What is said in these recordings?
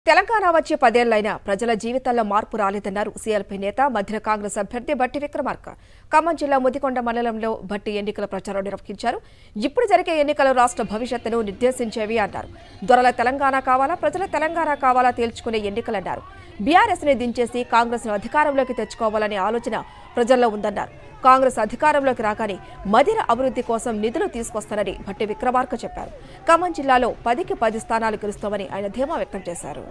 తెలంగాణ వచ్చి పదేళ్లైనా ప్రజల జీవితాల్లో మార్పు రాలేదన్నారు సీఎల్పీ నేత మధ్య కాంగ్రెస్ అభ్యర్థి బట్టి విక్రమార్క ఖమ్మం జిల్లా ముదికొండ మండలంలో బట్టి ఎన్నికల ప్రచారం నిర్వహించారు ఇప్పుడు జరిగే ఎన్నికలు రాష్ట్ర భవిష్యత్తును నిర్దేశించేవి అన్నారు దొరల తెలంగాణ కావాలా ప్రజల తెలంగాణ కావాలా తేల్చుకునే ఎన్నికలన్నారు బీఆర్ఎస్ ని దించేసి కాంగ్రెస్ ను అధికారంలోకి తెచ్చుకోవాలనే ఆలోచన ప్రజల్లో ఉందన్నారు కాంగ్రెస్ అధికారంలోకి రాగానే మదిర అభివృద్ధి కోసం నిధులు తీసుకొస్తానని భట్టి విక్రమార్క చెప్పారు ఖమ్మం జిల్లాలో పదికి పది స్థానాలు గెలుస్తామని ఆయన ధీమా వ్యక్తం చేశారు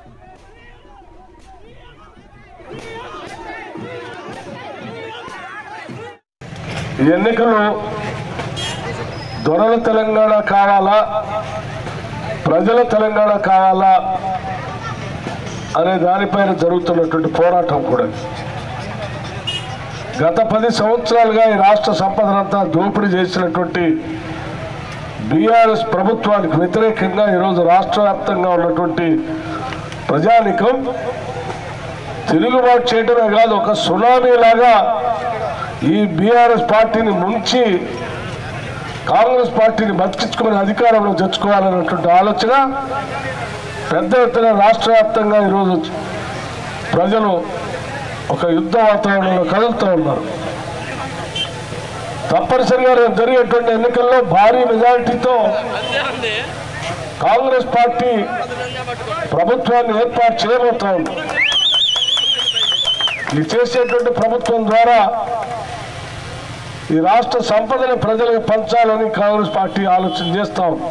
ఈ ఎన్నికలు దొరల తెలంగాణ కావాలా ప్రజల తెలంగాణ కావాలా అనే దానిపైన జరుగుతున్నటువంటి పోరాటం కూడా గత పది సంవత్సరాలుగా ఈ రాష్ట్ర సంపదనంతా దోపిడీ చేసినటువంటి బీఆర్ఎస్ ప్రభుత్వానికి వ్యతిరేకంగా ఈరోజు రాష్ట్ర వ్యాప్తంగా ఉన్నటువంటి ప్రజానికం తిరుగుబాటు చేయడమే కాదు ఒక సునామీ లాగా ఈ బీఆర్ఎస్ పార్టీని ముంచి కాంగ్రెస్ పార్టీని బతికించుకుని అధికారంలో తెచ్చుకోవాలన్నటువంటి ఆలోచన పెద్ద ఎత్తున రాష్ట్ర వ్యాప్తంగా ఈరోజు ప్రజలు ఒక యుద్ధ వాతావరణంలో కదులుతూ ఉన్నారు తప్పనిసరిగా రేపు జరిగేటువంటి ఎన్నికల్లో భారీ మెజారిటీతో కాంగ్రెస్ పార్టీ ప్రభుత్వాన్ని ఏర్పాటు చేయబోతా ఉంది ఇది చేసేటువంటి ప్రభుత్వం ద్వారా ఈ రాష్ట్ర సంపదని ప్రజలకు పంచాలని కాంగ్రెస్ పార్టీ ఆలోచన చేస్తా ఉంది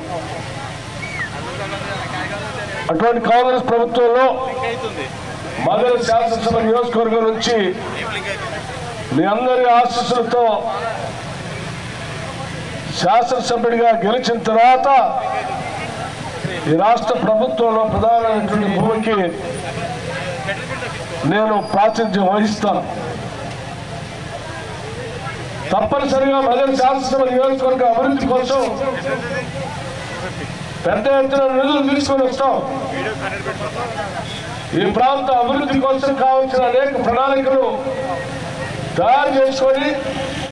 అటువంటి కాంగ్రెస్ ప్రభుత్వంలో మదర్ శాసనసభ నియోజకవర్గం నుంచి మీ అందరి ఆశీస్సులతో శాసనసభ్యుడిగా గెలిచిన తర్వాత ఈ రాష్ట్ర ప్రభుత్వంలో ప్రధానమైనటువంటి భూమికి నేను ప్రాతినిధ్యం వహిస్తాను తప్పనిసరిగా మదర్ శాసనసభ నియోజకవర్గ అభివృద్ధి కోసం పెద్ద ఎత్తున నిధులు తీసుకొని వస్తాం ఈ ప్రాంత అభివృద్ధి కోసం కావాల్సిన అనేక ప్రణాళికలు తయారు చేసుకొని